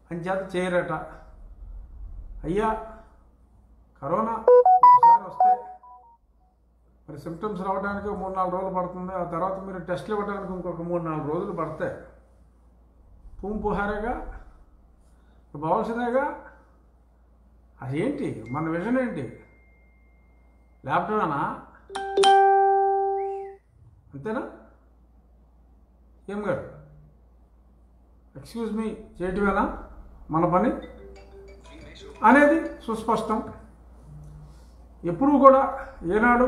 అంచేత చేయరట అయ్యా కరోనా ఒకసారి వస్తే మరి సిమ్టమ్స్ రావడానికి ఒక మూడు నాలుగు రోజులు పడుతుంది ఆ తర్వాత మీరు టెస్ట్లు ఇవ్వడానికి ఇంకొక మూడు నాలుగు రోజులు పడతాయి పువ్వు పుహారేగా పోవాల్సిందేగా అదేంటి మన విజన్ ఏంటి ల్యాప్టాప్నా అంతేనా ఏం గారు ఎక్స్క్యూజ్ మీ చేయటమేనా మన పని అనేది సుస్పష్టం ఎప్పుడూ కూడా ఏనాడు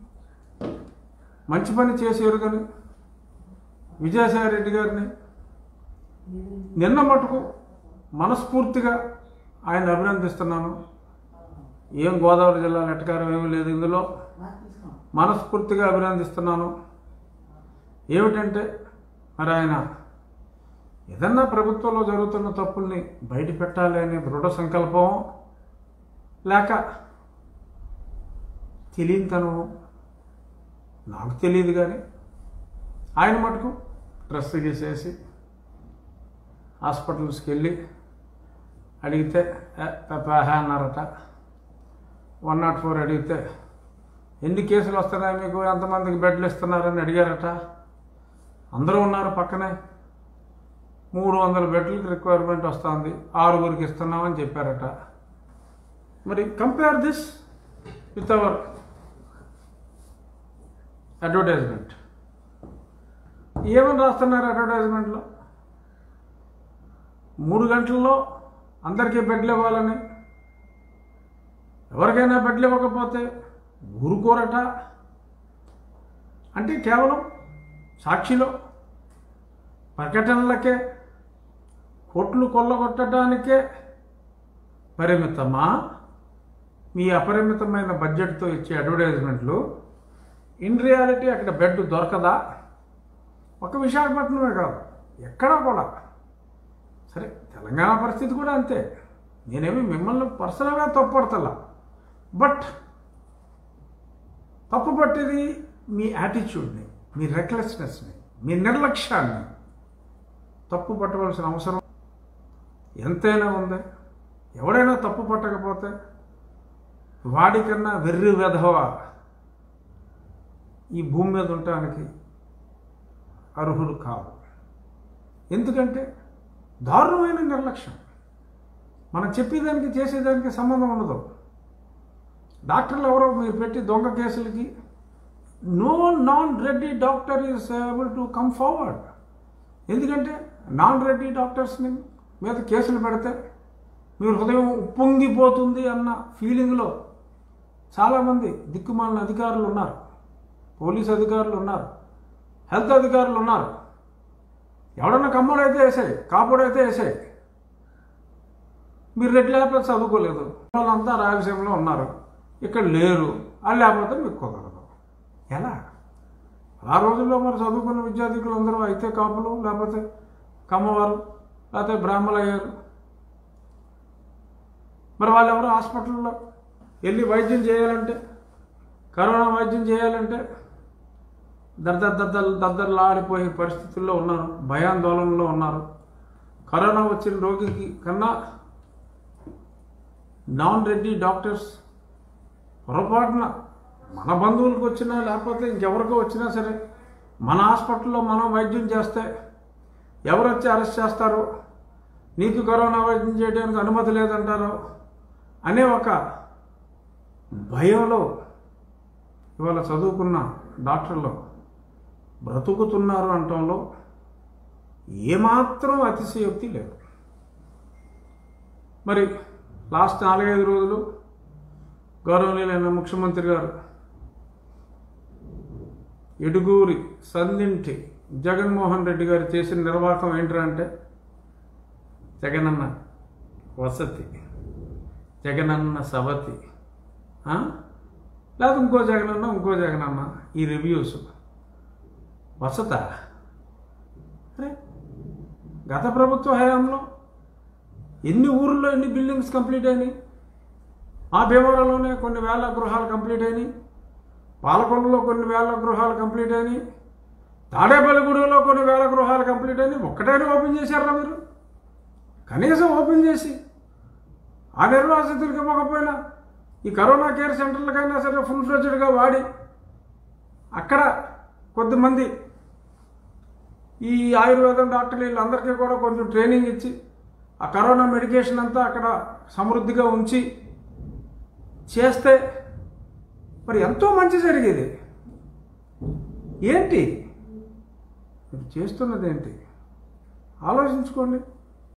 మంచి పని చేసి ఎరుగని విజయసాయి రెడ్డి గారిని నిన్న మటుకు మనస్ఫూర్తిగా ఆయన అభినందిస్తున్నాను ఏం గోదావరి జిల్లా నెట్టకారం ఏమీ లేదు ఇందులో మనస్ఫూర్తిగా అభినందిస్తున్నాను ఏమిటంటే మరి ఆయన ఏదన్నా ప్రభుత్వంలో జరుగుతున్న తప్పుల్ని బయట పెట్టాలి అనే దృఢ సంకల్పం లేక తెలియనితనం నాకు తెలియదు కానీ ఆయన మటుకు డ్రెస్ గీసేసి హాస్పిటల్స్కి వెళ్ళి అడిగితే "ఏ, పెప్పహ" అన్నారట వన్ నాట్ ఫోర్ అడిగితే ఎన్ని కేసులు వస్తున్నాయి మీకు ఎంతమందికి బెడ్లు ఇస్తున్నారని అడిగారట అందరూ ఉన్నారు పక్కనే మూడు వందల బెడ్లకు రిక్వైర్మెంట్ వస్తుంది ఆరుగురికి ఇస్తున్నామని చెప్పారట మరి compare this with our advertisement ఏమని రాస్తున్నారు అడ్వర్టైజ్మెంట్లో మూడు గంటల్లో అందరికీ బెడ్లు ఇవ్వాలని ఎవరికైనా బెడ్లు ఇవ్వకపోతే ఊరుకోరట అంటే కేవలం సాక్షిలో ప్రకటనలకే కోట్లు కొల్లగొట్టడానికే పరిమితమా మీ అపరిమితమైన బడ్జెట్తో ఇచ్చే అడ్వర్టైజ్మెంట్లు ఇన్ రియాలిటీ అక్కడ బెడ్ దొరకదా ఒక విశాఖపట్నమే కాదు ఎక్కడా కూడా సరే తెలంగాణ పరిస్థితి కూడా అంతే నేనేమి మిమ్మల్ని పర్సనల్గా తప్పుపడతలా బట్ తప్పు పట్టేది మీ యాటిట్యూడ్ని మీ రెక్లెస్నెస్ని మీ నిర్లక్ష్యాన్ని తప్పు పట్టవలసిన అవసరం ఎంతైనా ఉంది ఎవడైనా తప్పు పట్టకపోతే వాడికన్నా వెర్రి వెధవ ఈ భూమి మీద ఉండటానికి అర్హులు కాదు ఎందుకంటే దారుణమైన నిర్లక్ష్యం మనం చెప్పేదానికి చేసేదానికి సంబంధం ఉండదు డాక్టర్లు ఎవరో మీరు పెట్టి దొంగ కేసులకి no non Reddy doctor is able to come forward ఎందుకంటే నాన్ రెడ్డి డాక్టర్స్ని మీద కేసులు పెడితే మీరు హృదయం ఉప్పొంగిపోతుంది అన్న ఫీలింగ్లో చాలామంది దిక్కుమాలిన అధికారులు ఉన్నారు పోలీస్ అధికారులు ఉన్నారు హెల్త్ అధికారులు ఉన్నారు ఎవడన్నా కమ్మడైతే వేసాయి కాపుడైతే వేసాయి మీరు రెడ్ లేకపోతే చదువుకోలేదు వాళ్ళంతా రాయలసీమలో ఉన్నారు ఇక్కడ లేరు అది లేకపోతే మీకు కుదరదు ఎలా ఆ రోజుల్లో మరి చదువుకున్న విద్యార్థికులు అందరూ అయితే కాపులు లేకపోతే కమ్మవారు లేకపోతే బ్రాహ్మలు అయ్యారు మరి వాళ్ళు ఎవరు హాస్పిటల్లో వెళ్ళి వైద్యం చేయాలంటే కరోనా వైద్యం చేయాలంటే దద్దర్ దద్దలు దద్దర్లు ఆడిపోయే పరిస్థితుల్లో ఉన్నారు భయాందోళనలో ఉన్నారు కరోనా వచ్చిన రోగికి కన్నా నాన్ రెడ్డి డాక్టర్స్ పొరపాటున మన బంధువులకు వచ్చినా లేకపోతే ఇంకెవరికో వచ్చినా సరే మన హాస్పిటల్లో మనం వైద్యం చేస్తే ఎవరు వచ్చి అరెస్ట్ చేస్తారో నీకు కరోనా వైద్యం చేయడానికి అనుమతి లేదంటారో అనే ఒక భయంలో ఇవాళ చదువుకున్న డాక్టర్లు బ్రతుకుతున్నారు అనటంలో ఏమాత్రం అతిశయోక్తి లేదు మరి లాస్ట్ నాలుగైదు రోజులు గౌరవనీయులైన ముఖ్యమంత్రి గారు ఎడుగూరి సందింటి జగన్మోహన్ రెడ్డి గారు చేసిన నిర్వాహకం ఏంటంటే జగనన్న వసతి జగనన్న సవతి ఆ? లేదా ఇంకో జగనన్న ఇంకో జగనన్న ఈ రివ్యూస్ వసత అరే గత ప్రభుత్వ హయాంలో ఎన్ని ఊర్లో ఎన్ని బిల్డింగ్స్ కంప్లీట్ అయినాయి ఆ భీమవరంలోనే కొన్ని వేల గృహాలు కంప్లీట్ అయినాయి పాలకొల్లులో కొన్ని వేల గృహాలు కంప్లీట్ అయినాయి తాడేపల్లిగూడెంలో కొన్ని వేల గృహాలు కంప్లీట్ అయినాయి ఒక్కటైనా ఓపెన్ చేశారా మీరు కనీసం ఓపెన్ చేసి ఆ నిర్వాసితులకి ఇవ్వకపోయినా ఈ కరోనా కేర్ సెంటర్లకైనా సరే ఫుల్ ఫ్లెడ్జ్డ్గా వాడి అక్కడ కొద్దిమంది ఈ ఆయుర్వేదం డాక్టర్లు వీళ్ళందరికీ కూడా కొంచెం ట్రైనింగ్ ఇచ్చి ఆ కరోనా మెడికేషన్ అంతా అక్కడ సమృద్ధిగా ఉంచి చేస్తే మరి ఎంతో మంచి జరిగేది ఏంటి మీరు చేస్తున్నది ఏంటి ఆలోచించుకోండి